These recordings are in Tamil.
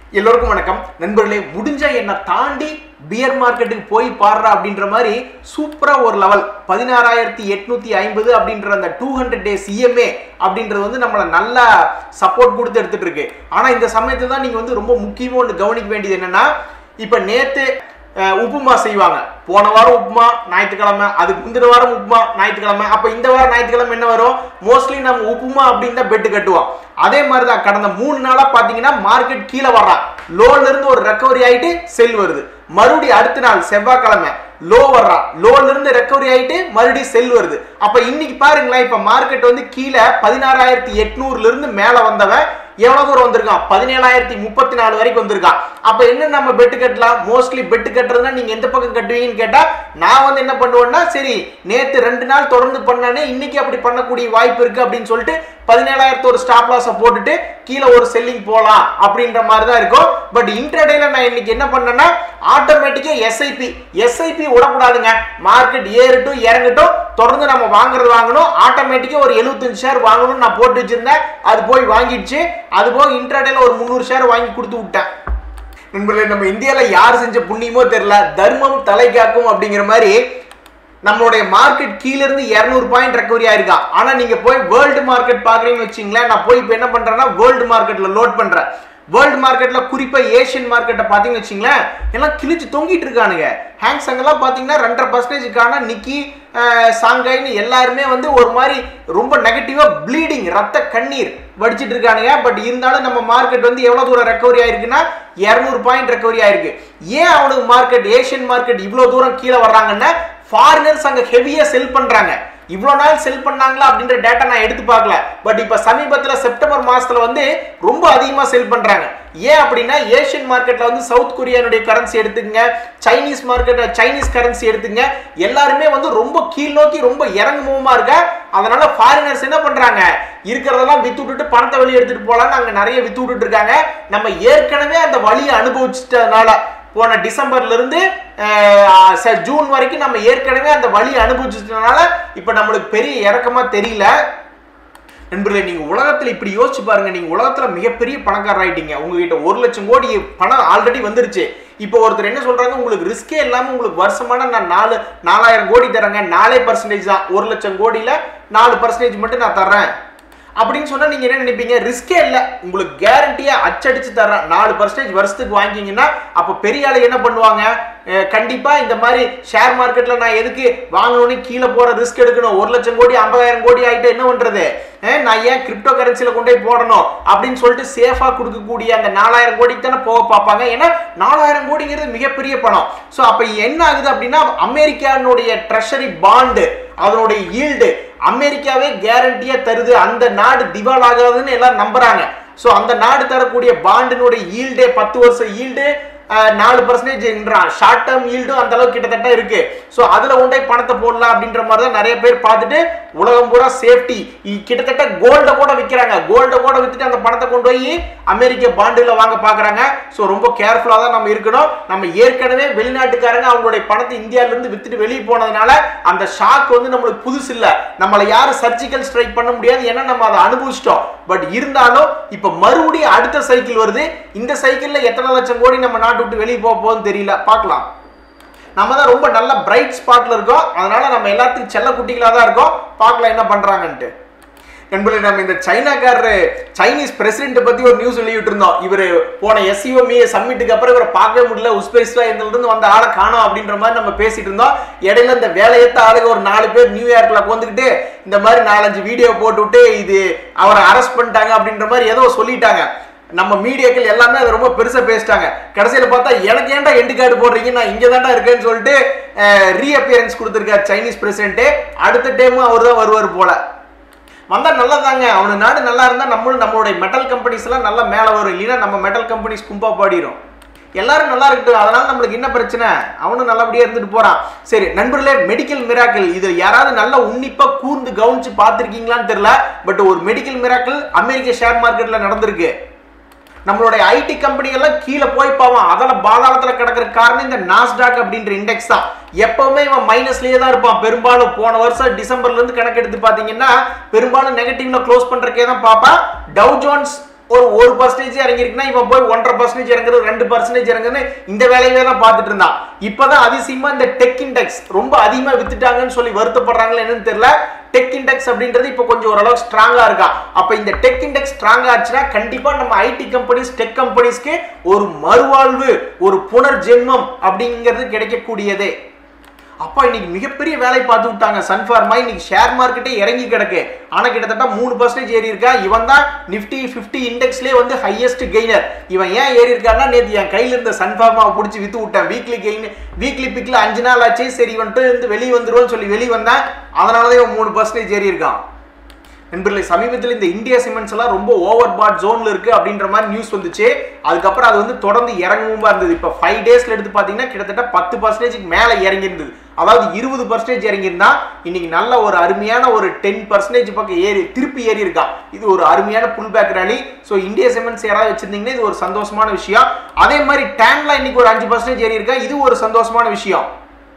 எல்லோருக்கும் வணக்கம் நண்பர்களே முடிஞ்சா என்னை தாண்டி பியர் மார்க்கெட்டுக்கு போய் பாடுறா அப்படின்ற மாதிரி சூப்பரா ஒரு லெவல் பதினாறாயிரத்தி எட்நூத்தி ஐம்பது அப்படின்ற அந்த டூ ஹண்ட்ரட் டேஸ் இஎம்ஏ அப்படின்றது வந்து நம்மளை நல்லா சப்போர்ட் கொடுத்து எடுத்துட்டு இருக்கு ஆனா இந்த சமயத்துல தான் நீங்க வந்து ரொம்ப முக்கியமா ஒன்று கவனிக்க வேண்டியது என்னன்னா இப்ப நேத்து அஹ், உப்புமா செய்வாங்க போன வாரம் உப்புமா ஞாயிற்றுக்கிழமை அதுக்கு முந்தின வாரம் உப்புமா ஞாயிற்றுக்கிழமை அப்ப இந்த வாரம் ஞாயிற்றுக்கிழமை என்ன வரும் மோஸ்ட்லி நம்ம உப்புமா அப்படின்னு தான் பெட்டு கட்டுவோம் அதே மாதிரி தான் கடந்த மூணு நாளா பாத்தீங்கன்னா மார்க்கெட் கீழே வர்றான் லோல இருந்து ஒரு ரெக்கவரி ஆயிட்டு செல் வருது மறுபடியும் அடுத்த நாள் செவ்வாய்க்கிழமை லோ வர்றான் லோல இருந்து ரெக்கவரி ஆயிட்டு மறுபடியும் செல் வருது அப்ப இன்னைக்கு பாருங்களேன் இப்ப மார்க்கெட் வந்து கீழே பதினாறாயிரத்தி எட்நூறுல இருந்து மேல வந்தவன் எவ்வளவு தூரம் வந்திருக்கான் பதினேழாயிரத்தி முப்பத்தி நாலு வரைக்கும் வந்திருக்கான் அப்ப என்ன நம்ம பெட்டு கட்டலாம் மோஸ்ட்லி பெட்டு கட்டுறதுன்னா நீங்க எந்த பக்கம் கட்டுவீங்கன்னு கேட்டா நான் வந்து என்ன பண்ணுவேன்னா சரி நேத்து ரெண்டு நாள் தொடர்ந்து பண்ணானே இன்னைக்கு அப்படி பண்ணக்கூடிய வாய்ப்பு இருக்கு அப்படின்னு சொல்லிட்டு பதினேழாயிரத்து ஒரு ஸ்டாப் லாஸை போட்டுட்டு கீழே ஒரு செல்லிங் போலாம் அப்படின்ற மாதிரி தான் இருக்கும் பட் இன்டர்டேல நான் இன்னைக்கு என்ன பண்ணேன்னா ஆட்டோமேட்டிக்கா எஸ்ஐபி எஸ்ஐபி விடக்கூடாதுங்க மார்க்கெட் ஏறட்டும் இறங்கட்டும் தொடர்ந்து நம்ம வாங்குறது வாங்கணும் ஆட்டோமேட்டிக்கா ஒரு 75 ஷேர் வாங்கணும்னு நான் போட்டு வச்சிருந்தேன் அது போய் வாங்கிடுச்சு அது போக இன்டர்டேல ஒரு முந்நூறு ஷேர் வாங்கி கொடுத்து விட்டேன் நண்பர்களே நம்ம இந்தியாவில் யார் செஞ்ச புண்ணியமோ தெரியல தர்மம் தலை காக்கும் அப்படிங்கிற மாதிரி நம்மளுடைய மார்க்கெட் கீழ இருந்து 200 பாயிண்ட் ரெக்கவரி ஆயிருக்கா ஆனா நீங்க போய் வேர்ல்டு மார்க்கெட் பாக்குறீங்கன்னு வச்சுங்களேன் நான் போய் இப்போ என்ன பண்றேன்னா வேர்ல்டு மார்க்கெட்ல லோட் பண்றேன் வேர்ல்டு மார்க்கெட்ல குறிப்பா ஏஷியன் மார்க்கெட்டை பாத்தீங்கன்னு வச்சுங்களேன் எல்லாம் கிழிச்சு தொங்கிட்டு இருக்கானுங்க ஹேங்ஸ் அங்கெல்லாம் பாத்தீங்கன்னா ரெண்டரை பர்சன்டேஜுக்கான நிக்கி அஹ், சாங்காய்னு எல்லாருமே வந்து ஒரு மாதிரி ரொம்ப நெகட்டிவா ப்ளீடிங் ரத்த கண்ணீர் வடிச்சிட்டு இருக்கானுங்க பட் இருந்தாலும் நம்ம மார்க்கெட் வந்து எவ்வளவு தூரம் ரெக்கவரி ஆயிருக்குன்னா 200 பாயிண்ட் ரெக்கவரி ஆயிருக்கு ஏன் அவனுக்கு மார்க்கெட் ஏஷியன் மார்க்கெட் இவ்வளவு தூரம் கீழே வர்றாங்கன்னா ஃபாரினர்ஸ் அங்க ஹெவியா செல் பண்றாங்க இவ்வளோ நாள் செல் பண்ணாங்களா அப்படின்ற டேட்டா நான் எடுத்து பார்க்கல பட் இப்போ சமீபத்தில் செப்டம்பர் மாசத்துல வந்து ரொம்ப அதிகமாக செல் பண்றாங்க ஏன் அப்படின்னா ஏஷியன் மார்க்கெட்ல வந்து சவுத் கொரியானுடைய கரன்சி எடுத்துக்கங்க சைனீஸ் மார்க்கெட் சைனீஸ் கரன்சி எடுத்துங்க எல்லாருமே வந்து ரொம்ப கீழ் நோக்கி ரொம்ப இறங்குமுகமா இருக்க அதனால ஃபாரினர்ஸ் என்ன பண்றாங்க இருக்கிறதெல்லாம் வித்து விட்டுட்டு பணத்தை வெளியே எடுத்துட்டு போலாம்னு அங்க நிறைய வித்து விட்டுட்டு இருக்காங்க நம்ம ஏற்கனவே அந்த வழியை அனுபவிச்சிட்டதுனால போன டிசம்பர்ல இருந்து அஹ், ச- ஜூன் வரைக்கும் நம்ம ஏற்கனவே அந்த வழி அனுபவிச்சதுனால இப்ப நம்மளுக்கு பெரிய இறக்கமா தெரியல நண்பர்களே நீங்க உலகத்துல இப்படி யோசிச்சு பாருங்க நீங்க உலகத்துல மிகப்பெரிய பணக்காரர் ஆயிட்டீங்க உங்ககிட்ட ஒரு லட்சம் கோடி பணம் ஆல்ரெடி வந்துருச்சு இப்போ ஒருத்தர் என்ன சொல்றாங்க உங்களுக்கு ரிஸ்கே இல்லாம உங்களுக்கு வருஷமான நான் நாலு நாலாயிரம் கோடி தரேங்க நாலே பர்சன்டேஜ் தான் ஒரு லட்சம் கோடியில நாலு பர்சன்டேஜ் மட்டும் நான் தர்றேன் அப்படின்னு சொன்னா நீங்க என்ன நினைப்பீங்க ரிஸ்கே இல்ல உங்களுக்கு கேரண்டியா அச்சடிச்சு தர்றேன் நாலு பர்சன்டேஜ் வருஷத்துக்கு வாங்கிங்கன்னா அப்ப பெரிய ஆளு என்ன பண்ணுவாங்க அஹ் கண்டிப்பா இந்த மாதிரி ஷேர் மார்க்கெட்ல நான் எதுக்கு வாங்கணும்னு கீழே போற ரிஸ்க் எடுக்கணும் ஒரு லட்சம் கோடி ஐம்பதாயிரம் கோடி ஆயிட்டு என்ன பண்றது அஹ் நான் ஏன் கிரிப்டோ கரன்சில கொண்டு போய் போடணும் அப்படின்னு சொல்லிட்டு சேஃபா கொடுக்கக்கூடிய அந்த நாலாயிரம் கோடிக்கு தானே போக பார்ப்பாங்க ஏன்னா நாலாயிரம் கோடிங்கிறது மிகப்பெரிய பணம் ஸோ அப்ப என்ன ஆகுது அப்படின்னா அமெரிக்கானுடைய ட்ரெஷரி பாண்டு அதனுடைய ஈல்டு அமெரிக்காவே கேரண்டியா தருது அந்த நாடு திவால் ஆகாதுன்னு எல்லாம் நம்புறாங்க ஸோ அந்த நாடு தரக்கூடிய பாண்டினுடைய ஈல்டே பத்து வருஷம் ஈல்டு நாலு பர்சன்டேஜ்ன்றான் ஷார்ட் டேர்ம் ஈல்டும் அந்த அளவுக்கு கிட்டத்தட்ட இருக்கு ஸோ அதுல கொண்டே பணத்தை போடலாம் அப்படின்ற மாதிரி தான் நிறைய பேர் பார்த்துட்டு உலகம் பூரா சேஃப்டி கிட்டத்தட்ட கோல்டை கூட விற்கிறாங்க கோல்டை கூட வித்துட்டு அந்த பணத்தை கொண்டு போய் அமெரிக்க பாண்டுல வாங்க பார்க்கறாங்க ஸோ ரொம்ப கேர்ஃபுல்லாக தான் நம்ம இருக்கணும் நம்ம ஏற்கனவே வெளிநாட்டுக்காரங்க அவங்களுடைய பணத்தை இந்தியால இருந்து வித்துட்டு வெளியே போனதுனால அந்த ஷாக் வந்து நம்மளுக்கு புதுசு இல்ல நம்மளை யாரும் சர்ஜிக்கல் ஸ்ட்ரைக் பண்ண முடியாது ஏன்னா நம்ம அதை அனுபவிச்சிட்டோம் பட் இருந்தாலும் இப்ப மறுபடியும் அடுத்த சைக்கிள் வருது இந்த சைக்கிள்ல எத்தனை லட்சம் கோடி நம்ம நாட்டு விட்டு வெளியே போக போகுதுன்னு தெரியல பார்க்கலாம் நம்ம தான் ரொம்ப நல்ல பிரைட் ஸ்பாட்ல இருக்கோம் அதனால நம்ம எல்லாத்துக்கும் செல்ல குட்டிகளா தான் இருக்கோம் பார்க்கலாம் என்ன பண்றாங்கன்ட்டு நண்பர்களே நம்ம இந்த சைனாக்காரரு சைனீஸ் பிரசிடென்ட் பத்தி ஒரு நியூஸ் வெளியிட்டு இருந்தோம் இவர் போன எஸ்இஓ மீ சம்மிட்டுக்கு அப்புறம் இவரை பார்க்கவே முடியல உஸ்பெரிஸ்லாந்துல இருந்து வந்த ஆளை காணோம் அப்படின்ற மாதிரி நம்ம பேசிட்டு இருந்தோம் இடையில இந்த வேலையத்த ஆளுங்க ஒரு நாலு பேர் நியூயார்க்ல உட்காந்துக்கிட்டு இந்த மாதிரி நாலஞ்சு வீடியோ போட்டு விட்டு இது அவரை அரெஸ்ட் பண்ணிட்டாங்க அப்படின்ற மாதிரி ஏதோ சொல்லிட்டாங்க நம்ம மீடியாக்கள் எல்லாமே அதை ரொம்ப பெருசா பேசிட்டாங்க கடைசியில பார்த்தா எனக்கு ஏன்டா எண்டு கார்டு போடுறீங்க நான் இங்க தான்டா இருக்கேன்னு சொல்லிட்டு ரீஅப்பியரன்ஸ் கொடுத்துருக்காரு சைனீஸ் பிரசிடென்ட் அடுத்த டைமும் அவர் தான் வருவார் போல வந்தா நல்லதாங்க அவனு நாடு நல்லா இருந்தா நம்மளும் நம்மளுடைய மெட்டல் கம்பெனிஸ் எல்லாம் நல்லா மேல வரும் இல்லைன்னா நம்ம மெட்டல் கம்பெனிஸ் கும்பா பாடிரும் எல்லாரும் நல்லா இருக்கட்டும் அதனால நம்மளுக்கு என்ன பிரச்சனை அவனும் நல்லபடியா இருந்துட்டு போறான் சரி நண்பர்களே மெடிக்கல் மிராக்கிள் இது யாராவது நல்லா உன்னிப்பா கூர்ந்து கவனிச்சு பார்த்திருக்கீங்களான்னு தெரியல பட் ஒரு மெடிக்கல் மிராக்கிள் அமெரிக்க ஷேர் மார்க்கெட்ல நடந்திருக்கு நம்மளுடைய ஐடி கம்பெனிகள்லாம் கீழே போய் பாவான் அதில் பாதாளத்துல கிடக்கிற காரணம் இந்த நாஸ்டாக் அப்படின்ற இண்டெக்ஸ் தான் எப்பவுமே இவன் மைனஸ்லயே தான் இருப்பான் பெரும்பாலும் போன வருஷம் டிசம்பர்ல இருந்து கணக்கெடுத்து பாத்தீங்கன்னா பெரும்பாலும் நெகட்டிவ்ல க்ளோஸ் பண்றக்கே தான் பாப்பான் டவ் ஜோன்ஸ் ஒரு ஒரு பர்சன்டேஜ் இறங்கிருக்குன்னா இவன் போய் ஒன்றரை பர்சன்டேஜ் இறங்குறது ரெண்டு பர்சன்டேஜ் இறங்குன்னு இந்த வேலையவே தான் பார்த்துட்டு இருந்தான் இப்பதான் அதிசயமா இந்த டெக் இண்டெக்ஸ் ரொம்ப அதிகமா வித்துட்டாங்கன்னு சொல்லி வருத்தப்படுறாங்களா என்னன்னு தெரியல டெக் இண்டெக்ஸ் அப்படின்றது இப்போ கொஞ்சம் ஓரளவுக்கு ஸ்ட்ராங்கா இருக்கா அப்ப இந்த டெக் இண்டெக்ஸ் ஸ்ட்ராங்கா ஆச்சுன்னா கண்டிப்பா நம்ம ஐடி கம்பெனிஸ் டெக் கம்பெனிஸ்க்கு ஒரு மறுவாழ்வு ஒரு புனர்ஜென்மம் அப்படிங்கிறது கிடைக்கக்கூடியதே அப்பா இன்னைக்கு மிகப்பெரிய வேலை பார்த்து விட்டாங்க சன்ஃபார்மா இன்னைக்கு ஷேர் மார்க்கெட்டே இறங்கி கிடக்கு ஆனா கிட்டத்தட்ட மூணு பர்சன்டேஜ் ஏறி இருக்கா இவன் தான் நிப்டி ஃபிஃப்டி இண்டெக்ஸ்லேயே வந்து ஹையஸ்ட் கெய்னர் இவன் ஏன் ஏறி இருக்கான்னா நேற்று என் கையில இருந்த சன்ஃபார்மாவை பிடிச்சி வித்து விட்டேன் வீக்லி கெயின் வீக்லி பிக்ல அஞ்சு நாள் ஆச்சு சரி இவன்ட்டு இருந்து வெளியே வந்துருவோம்னு சொல்லி வெளியே வந்தேன் அதனால தான் இவன் மூணு பர்சன்டேஜ் ஏறி இருக்கான் நண்பர்களே சமீபத்தில் இந்த இந்தியா சிமெண்ட்ஸ் எல்லாம் ரொம்ப ஓவர் பாட் ஜோன்ல இருக்கு அப்படின்ற மாதிரி நியூஸ் வந்துச்சு அதுக்கப்புறம் அது வந்து தொடர்ந்து இறங்கவும் இருந்தது இப்போ ஃபைவ் டேஸ்ல எடுத்து பார்த்தீங்கன்னா கிட்டத்தட்ட பத்து பர்சன்டேஜ்க்கு மேலே இறங்கி இருந்தது அதாவது இருபது பர்சன்டேஜ் இறங்கியிருந்தா இன்னைக்கு நல்ல ஒரு அருமையான ஒரு டென் பர்சன்டேஜ் பக்கம் ஏறி திருப்பி ஏறி இருக்கா இது ஒரு அருமையான pullback rally so India cements யாராவது வச்சிருந்தீங்கன்னா இது ஒரு சந்தோஷமான விஷயம் அதே மாதிரி டேன்ல இன்னைக்கு ஒரு அஞ்சு பர்சன்டேஜ் ஏறி இருக்கா இது ஒரு சந்தோஷமான விஷயம்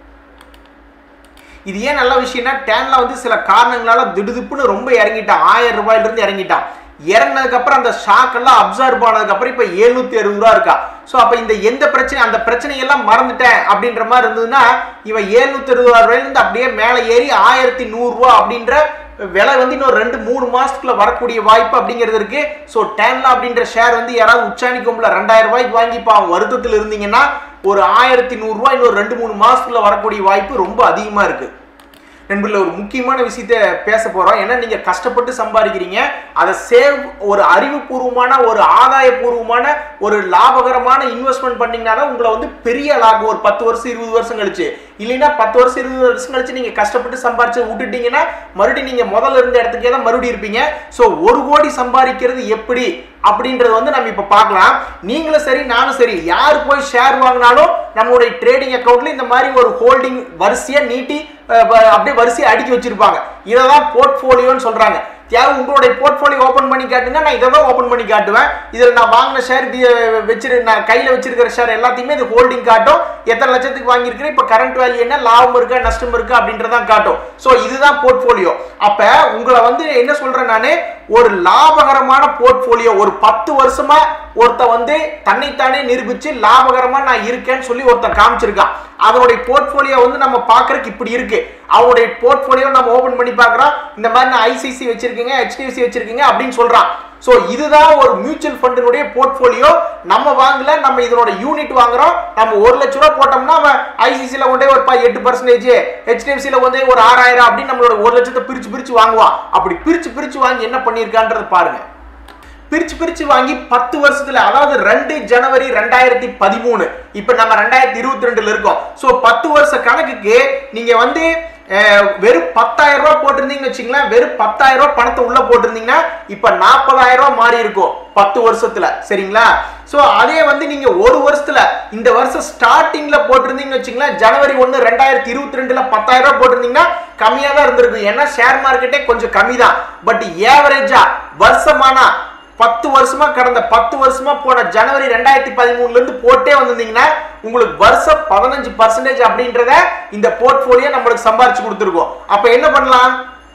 இது ஏன் நல்ல விஷயம்னா டேன்ல வந்து சில காரணங்களால திடுதிப்புன்னு ரொம்ப இறங்கிட்டான் ஆயிரம் ரூபாயில இருந்து இறங்கிட்டான் இறங்கினதுக்கு அப்புறம் அந்த ஷாக் எல்லாம் அப்சர்வ் ஆனதுக்கு அப்புறம் இப்ப எழுநூத்தி அறுபது ரூபா இருக்கா சோ அப்ப இந்த எந்த பிரச்சனை அந்த பிரச்சனையெல்லாம் மறந்துட்டேன் அப்படின்ற மாதிரி இருந்ததுன்னா இவன் எழுநூத்தி அறுபது ரூபாயில இருந்து அப்படியே மேல ஏறி ஆயிரத்தி நூறு ரூபா அப்படின்ற விலை வந்து இன்னும் ரெண்டு மூணு மாசத்துக்குள்ள வரக்கூடிய வாய்ப்பு அப்படிங்கிறது இருக்கு ஸோ டேன்லா அப்படின்ற ஷேர் வந்து யாராவது உச்சாணிக்கும்ல ரெண்டாயிரம் ரூபாய்க்கு வாங்கி பாவம் வருத்தத்தில் இருந்தீங்கன்னா ஒரு ஆயிரத்தி நூறுரூவா இன்னொரு ரெண்டு மூணு மாசத்துக்குள்ள வரக்கூடிய வாய்ப்பு ரொம்ப அதிகமா இருக்கு நண்பர்களே ஒரு முக்கியமான விஷயத்த பேச போறோம் ஏன்னா நீங்க கஷ்டப்பட்டு சம்பாதிக்கிறீங்க அதை சேவ் ஒரு அறிவுபூர்வமான ஒரு ஆதாயபூர்வமான ஒரு லாபகரமான இன்வெஸ்ட்மெண்ட் பண்ணீங்கன்னா தான் உங்களை வந்து பெரிய லாபம் ஒரு பத்து வருஷம் இருபது வருஷம் கழிச்சு இல்லைன்னா பத்து வருஷம் இருபது வருஷம் கழிச்சு நீங்க கஷ்டப்பட்டு சம்பாரிச்சு விட்டுட்டீங்கன்னா மறுபடியும் நீங்க முதல்ல இருந்த இடத்துக்கே தான் மறுபடியும் இருப்பீங்க ஸோ ஒரு கோடி சம்பாதிக்கிறது எப்படி அப்படின்றது வந்து நம்ம இப்ப பார்க்கலாம் நீங்களும் சரி நானும் சரி யார் போய் ஷேர் வாங்கினாலும் நம்மளுடைய ட்ரேடிங் அக்கௌண்ட்ல இந்த மாதிரி ஒரு ஹோல்டிங் வரிசையா நீட்டி அஹ், வ- அப்படியே வரிசையா அடுக்கி வச்சிருப்பாங்க இதை தான் போர்ட்ஃபோலியோன்னு சொல்றாங்க யாரும் உங்களுடைய போர்ட்ஃபோலியோ ஓபன் பண்ணி காட்டுங்க நான் இதை தான் ஓபன் பண்ணி காட்டுவேன் இதில் நான் வாங்கின ஷேர் வச்சிரு நான் கையில் வச்சிருக்கிற ஷேர் எல்லாத்தையுமே இது ஹோல்டிங் காட்டும் எத்தனை லட்சத்துக்கு வாங்கியிருக்கிறேன் இப்போ கரண்ட் வேல்யூ என்ன லாபம் இருக்கா நஷ்டம் இருக்கா அப்படின்றதான் காட்டும் ஸோ இதுதான் போர்ட்ஃபோலியோ அப்போ உங்களை வந்து என்ன சொல்றேன் நான் ஒரு லாபகரமான போர்ட்ஃபோலியோ ஒரு பத்து வருஷமா ஒருத்த வந்து தன்னைத்தானே நிரூபிச்சு லாபகரமா நான் இருக்கேன்னு சொல்லி ஒருத்தன் காமிச்சிருக்கான் அதனுடைய போர்ட்ஃபோலியோ வந்து நம்ம பார்க்கறதுக்கு இப்படி இருக்கு அவனுடைய போர்ட்ஃபோலியோ நம்ம ஓபன் பண்ணி பார்க்கறோம் இந்த மாதிரி நான் ஐசிசி வச்சிருக்கீங்க ஹெச்டிஎஃப்சி வச்சிருக்கீங்க அப்படின்னு சொல்றான் ஸோ இதுதான் ஒரு மியூச்சுவல் ஃபண்டினுடைய போர்ட்ஃபோலியோ நம்ம வாங்கல நம்ம இதனோட யூனிட் வாங்குறோம் நம்ம ஒரு லட்ச ரூபா போட்டோம்னா அவன் ஐசிசியில் கொண்டே ஒரு ப- எட்டு பர்சன்டேஜ் ஹெச்டிஎஃப்சியில் கொண்டே ஒரு ஆறாயிரம் அப்படின்னு நம்மளோட ஒரு லட்சத்தை பிரிச்சு பிரிச்சு வாங்குவான் அப்படி பிரிச்சு பிரிச்சு வாங்கி என்ன பண்ணியிருக்கான்றது பாருங்க பிரிச்சு பிரிச்சு வாங்கி பத்து வருஷத்துல அதாவது ரெண்டு ஜனவரி ரெண்டாயிரத்தி பதிமூணு இப்ப நம்ம ரெண்டாயிரத்தி இருபத்தி ரெண்டுல இருக்கோம் சோ பத்து வருஷ கணக்குக்கு நீங்க வந்து அஹ், வெறும் பத்தாயிரம் ரூபாய் போட்டிருந்தீங்கன்னு வச்சுங்களேன் வெறும் பத்தாயிரம் ரூபாய் பணத்தை உள்ள போட்டிருந்தீங்கன்னா இப்ப நாற்பதாயிரம் ரூபாய் மாறி இருக்கும் பத்து வருஷத்துல சரிங்களா சோ அதே வந்து நீங்க ஒரு வருஷத்துல இந்த வருஷம் ஸ்டார்டிங்ல போட்டிருந்தீங்கன்னு வச்சுங்களேன் ஜனவரி ஒன்னு ரெண்டாயிரத்தி இருபத்தி ரெண்டுல பத்தாயிரம் ரூபாய் போட்டிருந்தீங்கன்னா கம்மியா தான் இருந்திருக்கும் ஏன்னா ஷேர் மார்க்கெட்டே கொஞ்சம் கம்மி தான் பட் ஏவரேஜா வருஷமானா பத்து வருஷமா கடந்த பத்து வருஷமா போன ஜனவரி ரெண்டாயிரத்தி பதிமூணுல இருந்து போட்டே வந்திருந்தீங்கன்னா உங்களுக்கு வருஷம் பதினஞ்சு பர்சன்டேஜ் அப்படின்றத இந்த போர்ட்போலியோ நம்மளுக்கு சம்பாரிச்சு கொடுத்துருக்கோம் அப்ப என்ன பண்ணலாம்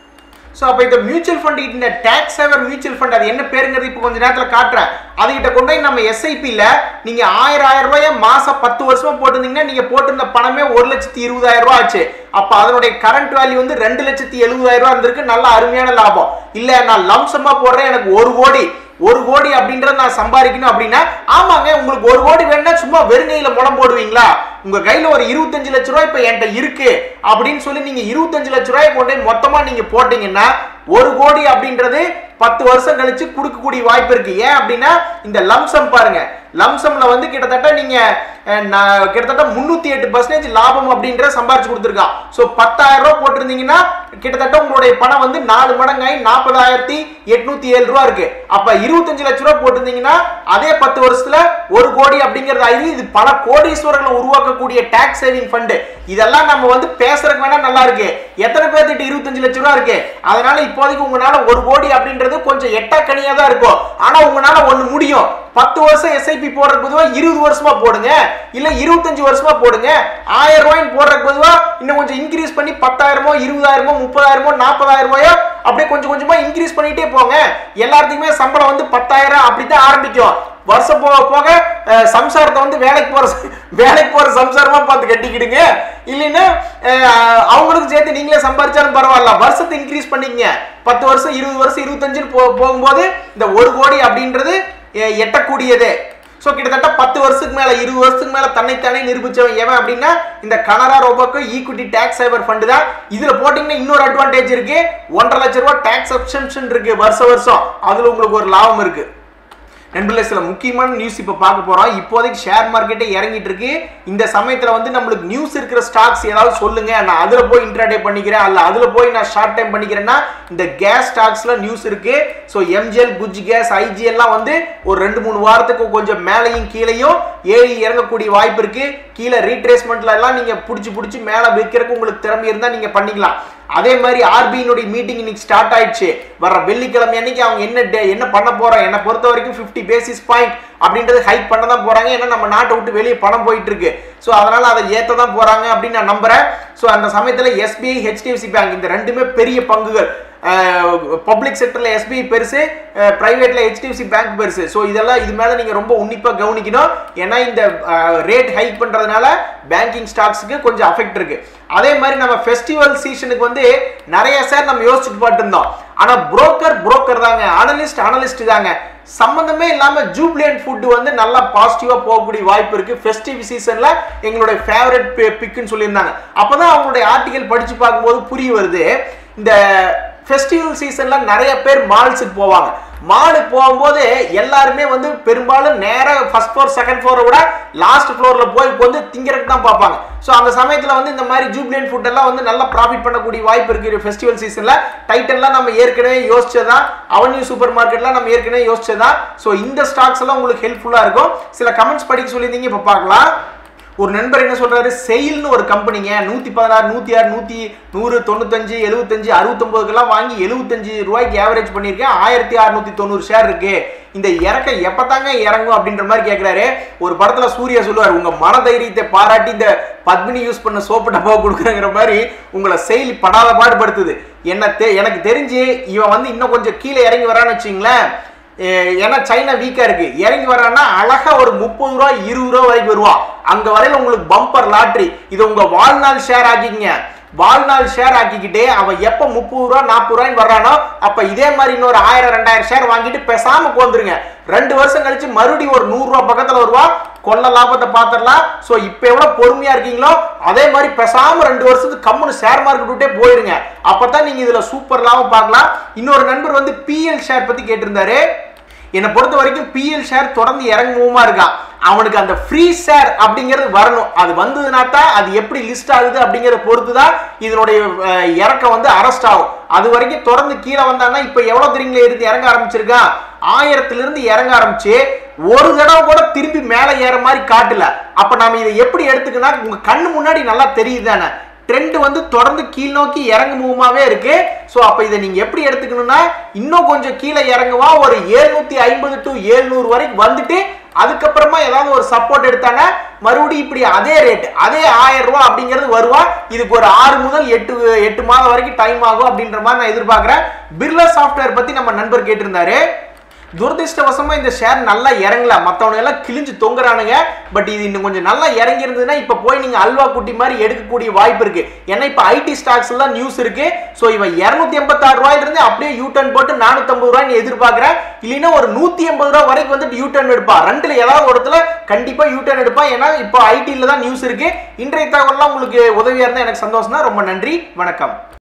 ஸோ அப்போ இந்த மியூச்சுவல் ஃபண்ட் இந்த டேக்ஸ் சேவர் மியூச்சுவல் ஃபண்ட் அது என்ன பேருங்கிறது இப்போ கொஞ்ச நேரத்தில் காட்டுறேன் அதுகிட்ட கொண்டு போய் நம்ம எஸ்ஐபியில் நீங்கள் ஆயிரம் ஆயிரம் ரூபாய மாதம் பத்து வருஷமா போட்டிருந்தீங்கன்னா நீங்கள் போட்டிருந்த பணமே ஒரு லட்சத்தி இருபதாயிரம் ரூபாய் ஆச்சு அப்போ அதனுடைய கரண்ட் வேல்யூ வந்து ரெண்டு லட்சத்தி எழுபதாயிரம் ரூபாய் இருந்திருக்கு நல்ல அருமையான லாபம் இல்லை நான் லம்சமாக போடுறேன் எனக்கு ஒரு கோடி ஒரு கோடி அப்படின்றத நான் சம்பாதிக்கணும் அப்படின்னா ஆமாங்க உங்களுக்கு ஒரு கோடி வேணும்னா சும்மா வெறுங்கையில முடம் போடுவீங்களா உங்க கையில ஒரு இருபத்தஞ்சு லட்ச ரூபாய் இப்ப என்கிட்ட இருக்கு அப்படின்னு சொல்லி நீங்க இருபத்தஞ்சு லட்ச ரூபாய் கொண்டு போய் மொத்தமா நீங்க போட்டீங்கன்னா ஒரு கோடி அப்படின்றது பத்து வருஷம் கழிச்சு கொடுக்கக்கூடிய வாய்ப்பு இருக்கு ஏன் அப்படின்னா இந்த லம்சம் பாருங்க லம்சம்ல வந்து கிட்டத்தட்ட நீங்க அஹ், நான் கிட்டத்தட்ட முன்னூத்தி எட்டு பர்சன்டேஜ் லாபம் அப்படின்ற சம்பாரிச்சு கொடுத்துருக்கான் ஸோ பத்தாயிரம் ரூபாய் போட்டிருந்தீங்கன்னா கிட்டத்தட்ட உங்களுடைய பணம் வந்து நாலு மடங்காய் நாற்பதாயிரத்தி எட்நூத்தி ஏழு ரூபா இருக்கு அப்ப இருபத்தஞ்சு லட்ச ரூபாய் போட்டிருந்தீங்கன்னா அதே பத்து வருஷத்துல ஒரு கோடி அப்படிங்கிறது ஆயுது இது பல கோடீஸ்வரர்களை உருவாக்கக்கூடிய டாக்ஸ் சேவிங் ஃபண்டு இதெல்லாம் நம்ம வந்து பேசுறதுக்கு வேணா நல்லா இருக்கு எத்தனை பேர்த்திட்ட இருபத்தஞ்சு லட்ச ரூபா இருக்கு அதனால இப்போதைக்கு உங்களால ஒரு கோடி அப்படின்றது கொஞ்சம் எட்டக்கனியா தான் இருக்கும் ஆனா உங்களால ஒண்ணு முடியும் பத்து வருஷம் எஸ்ஐபி போடுறது பொதுவாக இருபது வருஷமா போடுங்க இல்ல இருபத்தஞ்சு வருஷமா போடுங்க ஆயிரம் ரூபாய்ன்னு போடுறதுக்கு பொதுவா இன்னும் கொஞ்சம் இன்க்ரீஸ் பண்ணி பத்தாயிரமோ இருபதாயிரமோ முப்பதாயிரமோ நாற்பதாயிரம் ரூபாயோ அப்படியே கொஞ்சம் கொஞ்சமா இன்க்ரீஸ் பண்ணிட்டே போங்க எல்லாத்துக்குமே சம்பளம் வந்து பத்தாயிரம் அப்படித்தான் ஆரம்பிக்கும் வருஷம் போக போக அஹ், சம்சாரத்தை வந்து வேலைக்கு போற வேலைக்கு போற சம்சாரமா பார்த்து கட்டிக்கிடுங்க இல்லைன்னா அஹ், அவங்களுக்கும் சேர்த்து நீங்களே சம்பாரிச்சாலும் பரவாயில்ல வருஷத்தை இன்க்ரீஸ் பண்ணிக்கங்க பத்து வருஷம் இருபது வருஷம் இருபத்தஞ்சுன்னு போ போகும்போது இந்த ஒரு கோடி அப்படின்றது அஹ், எட்டக்கூடியதே ஸோ கிட்டத்தட்ட பத்து வருஷத்துக்கு மேல இருபது வருஷத்துக்கு மேல தன்னைத்தானே நிரூபிச்சவன் எவன் அப்படின்னா இந்த கனரா ரோபோக்கு ஈக்விட்டி டேக்ஸ் சைபர் ஃபண்டு தான் இதுல போட்டீங்கன்னா இன்னொரு அட்வான்டேஜ் இருக்கு ஒன்றரை லட்ச ரூபாய் டேக்ஸ் சப்ஷன்ஷன் இருக்கு வருஷ வருஷம் அதுல உங்களுக்கு ஒரு லாபம் இருக்கு நண்பர்களே சில முக்கியமான நியூஸ் இப்போ பார்க்க போறோம் இப்போதைக்கு ஷேர் மார்க்கெட்டே இறங்கிட்டு இருக்கு இந்த சமயத்துல வந்து நம்மளுக்கு நியூஸ் இருக்கிற ஸ்டாக்ஸ் ஏதாவது சொல்லுங்க நான் அதுல போய் இன்ட்ராடே பண்ணிக்கிறேன் அல்ல அதுல போய் நான் ஷார்ட் டைம் பண்ணிக்கிறேன்னா இந்த கேஸ் ஸ்டாக்ஸ்ல நியூஸ் இருக்கு so MGL Guj gas IG எல்லாம் வந்து ஒரு ரெண்டு மூணு வாரத்துக்கு கொஞ்சம் மேலையும் கீழையும் ஏறி இறங்கக்கூடிய வாய்ப்பு இருக்கு கீழே ரீட்ரேஸ்மெண்ட்ல எல்லாம் நீங்க பிடிச்சி பிடிச்சி மேலே வைக்கிறதுக்கு உங்களுக்கு திறமை இருந்தா நீங்க பண்ணிக்கலாம் அதே மாதிரி ஆர்பிஐனுடைய மீட்டிங் இன்னைக்கு ஸ்டார்ட் ஆயிடுச்சு வர வெள்ளிக்கிழமை அன்னைக்கு அவங்க என்ன டே- என்ன பண்ண போறோம் என்ன பொறுத்த வரைக்கும் 50 பேசிஸ் பாயிண்ட் அப்படின்றது ஹைக் பண்ண தான் போறாங்க ஏன்னா நம்ம நாட்டை விட்டு வெளியே பணம் போயிட்டு இருக்கு ஸோ அதனால அதை ஏத்த தான் போறாங்க அப்படின்னு நான் நம்புறேன் ஸோ அந்த சமயத்துல எஸ்பிஐ ஹெச்டிஎஃப்சி பேங்க் இந்த ரெண்டுமே பெரிய பங்குகள் பப்ளிக் செக்டர்ல எஸ்பிஐ பெருசு பிரைவேட்ல ஹெச்டிஎஃப்சி பேங்க் பெருசு ஸோ இதெல்லாம் இது மேல நீங்க ரொம்ப உன்னிப்பா கவனிக்கணும் ஏன்னா இந்த ரேட் ஹைக் பண்றதுனால பேங்கிங் ஸ்டாக்ஸுக்கு கொஞ்சம் அஃபெக்ட் இருக்கு அதே மாதிரி நம்ம ஃபெஸ்டிவல் சீசனுக்கு வந்து நிறைய சார் நம்ம யோசிச்சுட்டு பாட்டு இருந்தோம் ஆனா புரோக்கர் புரோக்கர் தாங்க அனலிஸ்ட் அனலிஸ்ட் தாங்க சம்பந்தமே இல்லாம ஜூப்ளியன் ஃபுட் வந்து நல்லா பாசிட்டிவா போகக்கூடிய வாய்ப்பு இருக்கு ஃபெஸ்டிவ் சீசன்ல எங்களுடைய ஃபேவரட் பிக்குன்னு சொல்லியிருந்தாங்க அப்பதான் அவங்களுடைய ஆர்டிகல் படிச்சு பார்க்கும்போது புரிய வருது இந்த ஃபெஸ்டிவல் சீசன்ல நிறைய பேர் மால்ஸுக்கு போவாங்க மாலுக்கு போகும்போது எல்லாருமே வந்து பெரும்பாலும் நேராக ஃபர்ஸ்ட் ஃப்ளோர் செகண்ட் ஃப்ளோரை விட லாஸ்ட் ஃப்ளோரில் போய் வந்து திங்கிறதுக்கு தான் பார்ப்பாங்க ஸோ அந்த சமயத்தில் வந்து இந்த மாதிரி ஜூப்ளியன் ஃபுட் எல்லாம் வந்து நல்லா ப்ராஃபிட் பண்ணக்கூடிய வாய்ப்பு இருக்கு ஃபெஸ்டிவல் சீசனில் டைட்டன்லாம் நம்ம ஏற்கனவே யோசிச்சதான் அவன்யூ சூப்பர் மார்க்கெட்லாம் நம்ம ஏற்கனவே யோசிச்சதான் ஸோ இந்த ஸ்டாக்ஸ் எல்லாம் உங்களுக்கு ஹெல்ப்ஃபுல்லாக இருக்கும் சில கமெண்ட்ஸ் படிக்க சொல்லியிருந்தீங்க இப்போ பார்க்கலாம் ஒரு நண்பர் என்ன சொல்றாரு செயில்னு ஒரு கம்பெனிங்க நூத்தி பதினாறு நூத்தி ஆறு நூத்தி நூறு தொண்ணூத்தஞ்சு எழுபத்தஞ்சு அறுபத்தொன்பதுக்கெல்லாம் வாங்கி எழுபத்தஞ்சு ரூபாய்க்கு ஆவரேஜ் பண்ணியிருக்கேன் ஆயிரத்தி அறுநூத்தி தொண்ணூறு ஷேர் இருக்கு இந்த இறக்க எப்பதாங்க இறங்கும் அப்படின்ற மாதிரி கேட்கிறாரு ஒரு படத்துல சூர்யா சொல்லுவார் உங்க மன தைரியத்தை பாராட்டி இந்த பத்மினி யூஸ் பண்ண சோப்பு டப்பா கொடுக்குறங்கிற மாதிரி உங்களை செயல் படாத பாடுபடுத்துது என்ன தெ எனக்கு தெரிஞ்சு இவன் வந்து இன்னும் கொஞ்சம் கீழே இறங்கி வரான்னு வச்சுங்களேன் ஏ- ஏன்னா சைனா வீக்கா இருக்கு இறங்கி வர்றான்னா அழகா ஒரு முப்பது ரூபா இருபது ரூபா வரைக்கும் வருவான் அங்க வரையில உங்களுக்கு பம்பர் லாட்ரி இது உங்க வாழ்நாள் ஷேர் ஆக்கிக்கங்க வாழ்நாள் ஷேர் ஆக்கிக்கிட்டே அவன் எப்ப முப்பது ரூபா நாற்பது ரூபாய்ன்னு வர்றானோ அப்ப இதே மாதிரி இன்னொரு ஆயிரம் ரெண்டாயிரம் ஷேர் வாங்கிட்டு பேசாம போந்துருங்க ரெண்டு வருஷம் கழிச்சு மறுபடியும் ஒரு நூறு ரூபா பக்கத்துல வருவா கொள்ள லாபத்தை பார்த்துடலாம் ஸோ இப்போ எவ்வளோ பொறுமையா இருக்கீங்களோ அதே மாதிரி பேசாம ரெண்டு வருஷத்துக்கு கம்முன்னு ஷேர் மார்க்கெட் விட்டே போயிருங்க அப்பதான் நீங்க இதுல சூப்பர் லாபம் பார்க்கலாம் இன்னொரு நண்பர் வந்து பிஎல் ஷேர் பத்தி கேட்டிருந்தாரு என்னை பொறுத்த வரைக்கும் பிஎல் ஷேர் தொடர்ந்து இறங்குமா இருக்கான் அவனுக்கு அந்த ஃப்ரீ ஷேர் அப்படிங்கிறது வரணும் அது வந்ததுனா தான் அது எப்படி லிஸ்ட் ஆகுது அப்படிங்கிறத பொறுத்து தான் இதனுடைய அஹ், இறக்கம் வந்து அரெஸ்ட் ஆகும் அது வரைக்கும் தொடர்ந்து கீழே வந்தான்னா இப்போ எவ்வளோ தெரியுங்களா இருந்து இறங்க ஆரம்பிச்சிருக்கான் ஆயிரத்துல இருந்து இறங்க ஆரம்பிச்சு ஒரு தடவை கூட திரும்பி மேலே ஏற மாதிரி காட்டல அப்ப நாம இதை எப்படி எடுத்துக்கனா உங்க கண்ணு முன்னாடி நல்லா தெரியுது தானே ட்ரெண்ட் வந்து தொடர்ந்து கீழ் நோக்கி இறங்கு மூவமாவே இருக்கு ஸோ அப்ப இதை நீங்க எப்படி எடுத்துக்கணும்னா இன்னும் கொஞ்சம் கீழே இறங்குவா ஒரு ஏழ்நூத்தி ஐம்பது டு ஏழ்நூறு வரைக்கும் வந்துட்டு அதுக்கப்புறமா ஏதாவது ஒரு சப்போர்ட் எடுத்தாங்க மறுபடியும் இப்படி அதே ரேட் அதே ஆயிரம் ரூபாய் அப்படிங்கிறது வருவா இதுக்கு ஒரு ஆறு முதல் எட்டு எட்டு மாதம் வரைக்கும் டைம் ஆகும் அப்படின்ற மாதிரி நான் எதிர்பார்க்கிறேன் பிர்லா சாஃப்ட்வேர் பத்தி நம்ம நண்பர் கேட்டிருந்தாரு துரதிருஷ்டவசமா இந்த ஷேர் நல்லா இறங்கல மத்தவங்க எல்லாம் கிழிஞ்சு தொங்குறானுங்க பட் இது இன்னும் கொஞ்சம் நல்லா இறங்கி இருந்ததுன்னா இப்ப போய் நீங்க அல்வா குட்டி மாதிரி எடுக்கக்கூடிய வாய்ப்பு இருக்கு ஏன்னா இப்ப ஐடி ஸ்டாக்ஸ் எல்லாம் நியூஸ் இருக்கு சோ இவன் இருநூத்தி எண்பத்தாறு ரூபாயில இருந்து அப்படியே யூ டர்ன் போட்டு நானூத்தி ஐம்பது ரூபாய் நீ எதிர்பார்க்கிறேன் இல்லைன்னா ஒரு நூத்தி எண்பது ரூபாய் வரைக்கும் வந்துட்டு யூ டர்ன் எடுப்பா ரெண்டுல ஏதாவது ஒரு இடத்துல கண்டிப்பா யூ டர்ன் எடுப்பா ஏன்னா இப்போ ஐடில தான் நியூஸ் இருக்கு இன்றைய தகவல்லாம் உங்களுக்கு உதவியா இருந்தா எனக்கு சந்தோஷம் தான் ரொம்ப நன்றி வணக்கம்